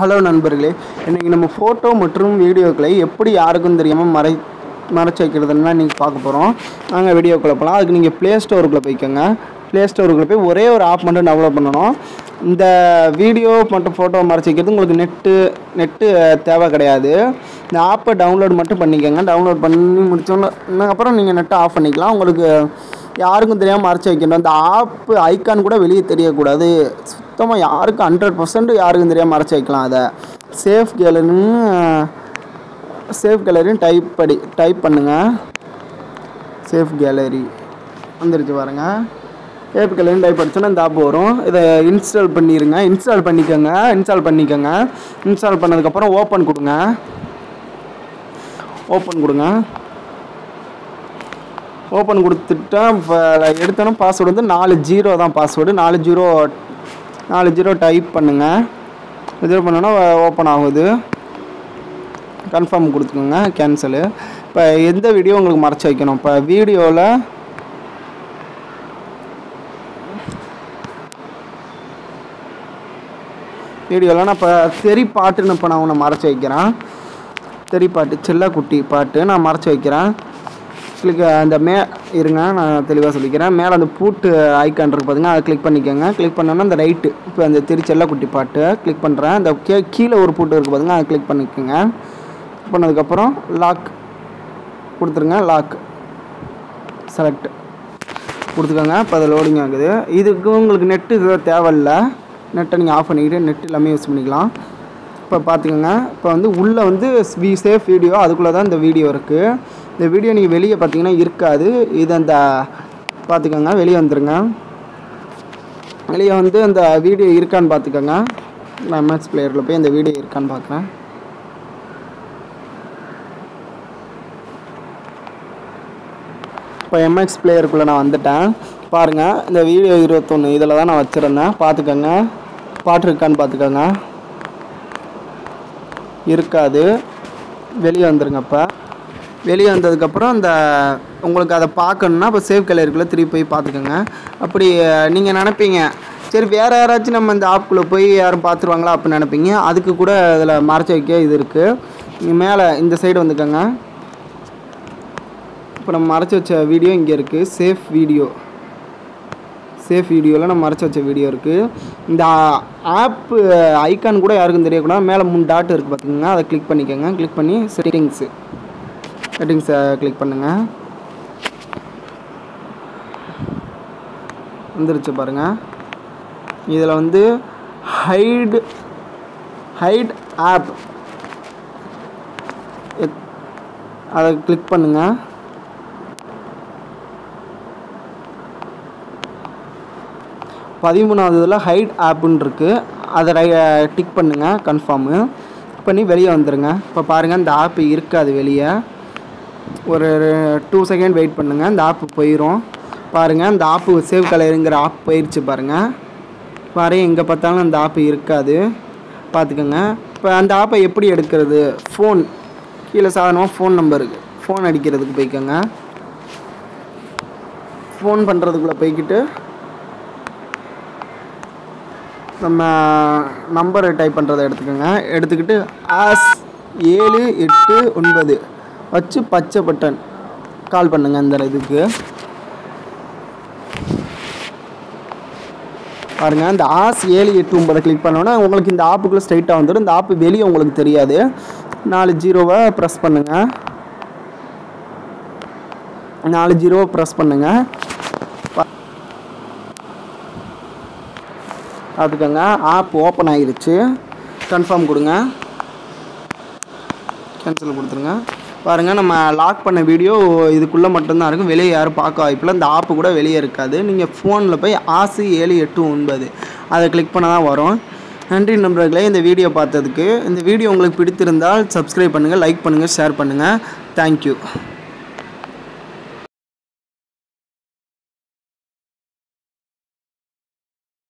hello நண்பர்களே இன்றைக்கி நம்ம ஃபோட்டோ மற்றும் வீடியோக்களை எப்படி யாருக்கும் தெரியாமல் மறை மறைச்சு வைக்கிறதுன்னா நீங்கள் பார்க்க போகிறோம் நாங்கள் வீடியோக்குள்ளே போகலாம் அதுக்கு நீங்கள் ப்ளே ஸ்டோருக்குள்ளே போய்க்கோங்க ப்ளே ஸ்டோருக்குள்ளே போய் ஒரே ஒரு ஆப் மட்டும் டவுன்லோட் பண்ணணும் இந்த வீடியோ மற்றும் ஃபோட்டோ மறைச்சு வைக்கிறது உங்களுக்கு நெட்டு நெட்டு தேவை கிடையாது இந்த ஆப்பை டவுன்லோட் மட்டும் பண்ணிக்கோங்க டவுன்லோட் பண்ணி முடிச்சோன்னு அப்புறம் நீங்கள் நெட்டை ஆஃப் பண்ணிக்கலாம் உங்களுக்கு யாருக்கும் தெரியாமல் மறைச்சு வைக்கணும் அந்த ஆப்பு ஐக்கான் கூட வெளியே தெரியக்கூடாது சுத்தமாக யாருக்கும் ஹண்ட்ரட் பர்சன்ட் யாருக்கும் தெரியாமல் மறைச்சு வைக்கலாம் அதை சேஃப் கேலரின்னு சேஃப் கேலரின்னு டைப் படி டைப் பண்ணுங்கள் சேஃப் கேலரி வந்துருச்சு பாருங்க சேஃப் கேலரின்னு டைப் அடிச்சோன்னா இந்த ஆப் வரும் இதை இன்ஸ்டால் பண்ணிடுங்க இன்ஸ்டால் பண்ணிக்கோங்க இன்ஸ்டால் பண்ணிக்கோங்க இன்ஸ்டால் பண்ணதுக்கப்புறம் ஓப்பன் கொடுங்க ஓப்பன் கொடுங்க ஓப்பன் கொடுத்துட்டா இப்போ எடுத்தோன்னா பாஸ்வேர்டு வந்து நாலு ஜீரோ தான் பாஸ்வேர்டு நாலு ஜீரோ நாலு ஜீரோ டைப் பண்ணுங்கள் ஜீரோ பண்ணோன்னா ஓப்பன் ஆகுது கன்ஃபார்ம் கொடுத்துக்கோங்க கேன்சலு இப்போ எந்த வீடியோ உங்களுக்கு மறைச்சு வைக்கணும் இப்போ வீடியோவில் வீடியோவில் நான் இப்போ தெரி பாட்டுன்னு இப்போ நான் உன்னை மறைச்சு வைக்கிறேன் தெரி பாட்டு செல்லக்குட்டி பாட்டு நான் மறைச்சு வைக்கிறேன் கிளிக் அந்த மே இருங்க நான் தெளிவாக சொல்லிக்கிறேன் மேலே அந்த பூட்டு ஐக்கான் இருக்கு பாருங்க அதை கிளிக் பண்ணிக்கோங்க கிளிக் பண்ணோன்னா அந்த ரைட்டு இப்போ அந்த திருச்செல்லக்குட்டி பாட்டு கிளிக் பண்ணுறேன் அந்த கே கீழே ஒரு பூட்டு இருக்குது பாருங்க அதை கிளிக் பண்ணிக்கோங்க பண்ணதுக்கப்புறம் லாக் கொடுத்துருங்க லாக் செலக்ட் கொடுத்துக்கோங்க இப்போ அது லோடிங் ஆகுது இதுக்கு உங்களுக்கு நெட்டு தேவையில்ல நெட்டை நீங்கள் ஆஃப் பண்ணிக்கிட்டு நெட் எல்லாமே யூஸ் பண்ணிக்கலாம் இப்போ பார்த்துக்கோங்க இப்போ வந்து உள்ளே வந்து வி சேஃப் வீடியோ அதுக்குள்ளே தான் இந்த வீடியோ இருக்குது இந்த வீடியோ நீங்கள் வெளியே பார்த்தீங்கன்னா இருக்காது இது அந்த பார்த்துக்கோங்க வெளியே வந்துருங்க வெளியே வந்து அந்த வீடியோ இருக்கான்னு பார்த்துக்கோங்க நான் எம்எஸ் பிளேயரில் போய் இந்த வீடியோ இருக்கான்னு பார்க்குறேன் இப்போ எம்எக்ஸ் பிளேயருக்குள்ளே நான் வந்துட்டேன் பாருங்கள் இந்த வீடியோ இருபத்தொன்று இதில் தான் நான் வச்சுருந்தேன் பார்த்துக்கோங்க பாட்டு இருக்கான்னு பார்த்துக்கோங்க இருக்காது வெளியே வந்துருங்க இப்போ வெளியே வந்ததுக்கப்புறம் இந்த உங்களுக்கு அதை பார்க்கணுன்னா இப்போ சேவ் கலருக்குள்ளே திருப்பி போய் பார்த்துக்கோங்க அப்படி நீங்கள் நினைப்பீங்க சரி வேறு யாராச்சும் நம்ம இந்த ஆப்புக்குள்ளே போய் யாரும் பார்த்துருவாங்களா அப்படின்னு நினைப்பீங்க அதுக்கு கூட இதில் மறைச்சி வைக்க இது இருக்குது மேலே இந்த சைடு வந்துக்கோங்க இப்போ நம்ம மறைச்சி வச்ச வீடியோ இங்கே இருக்குது சேஃப் வீடியோ சேஃப் வீடியோவில் நம்ம மறைச்சி வச்ச வீடியோ இருக்குது இந்த ஆப்பு ஐக்கான் கூட யாருக்கும் தெரியக்கூடாது மேலே மூணு டாட் இருக்குது பார்த்துக்கோங்க அதை கிளிக் பண்ணிக்கோங்க கிளிக் பண்ணி செட்டிங்ஸு செட்டிங்ஸை கிளிக் பண்ணுங்கள் வந்துருச்சு பாருங்கள் இதில் வந்து ஹைடு ஹைட் ஆப் அதை கிளிக் பண்ணுங்கள் பதிமூணாவது இதில் ஹைட் ஆப்புன்னு இருக்குது அதை ரை டிக் பண்ணுங்கள் கன்ஃபார்மு பண்ணி வெளியே வந்துடுங்க இப்போ பாருங்கள் இந்த ஆப்பு இருக்காது வெளியே ஒரு டூ செகண்ட் வெயிட் பண்ணுங்கள் இந்த ஆப்பு போயிடும் பாருங்கள் இந்த ஆப்பு சேவ் கலருங்கிற ஆப் போயிடுச்சு பாருங்கள் பாரு எங்கே பார்த்தாலும் அந்த ஆப்பு இருக்காது பார்த்துக்கோங்க இப்போ அந்த ஆப்பை எப்படி எடுக்கிறது ஃபோன் கீழே சாதாரணமாக ஃபோன் நம்பருக்கு ஃபோன் அடிக்கிறதுக்கு போய்க்கோங்க ஃபோன் பண்ணுறதுக்குள்ளே போய்க்கிட்டு நம்ம நம்பர் டைப் பண்ணுறதை எடுத்துக்கோங்க எடுத்துக்கிட்டு ஆஸ் ஏழு எட்டு ஒன்பது வச்சு பச்சை பட்டன் கால் பண்ணுங்கள் இந்த இதுக்கு பாருங்கள் இந்த ஆஸ் ஏழு எட்டு ஒன்பதை கிளிக் பண்ணோன்னா உங்களுக்கு இந்த ஆப்புக்குள்ளே ஸ்ட்ரைட்டாக வந்துடும் இந்த ஆப்பு வெளியே உங்களுக்கு தெரியாது நாலு ஜீரோவை ப்ரெஸ் பண்ணுங்கள் நாலு ஜீரோவை ப்ரெஸ் பண்ணுங்கள் பார்த்துக்கோங்க ஆப் ஓப்பன் ஆகிருச்சு கன்ஃபார்ம் கொடுங்க கேன்சல் கொடுத்துருங்க பாருங்கள் நம்ம லாக் பண்ண வீடியோ இதுக்குள்ளே மட்டும்தான் இருக்கும் வெளியே யாரும் பார்க்க வாய்ப்பில்லை இந்த ஆப்பு கூட வெளியே இருக்காது நீங்கள் ஃபோனில் போய் ஆசு ஏழு எட்டு ஒன்பது அதை கிளிக் பண்ண தான் வரும் நன்றி நண்பர்களே இந்த வீடியோ பார்த்ததுக்கு இந்த வீடியோ உங்களுக்கு பிடித்திருந்தால் சப்ஸ்கிரைப் பண்ணுங்கள் லைக் பண்ணுங்கள் ஷேர் பண்ணுங்கள் தேங்க்யூ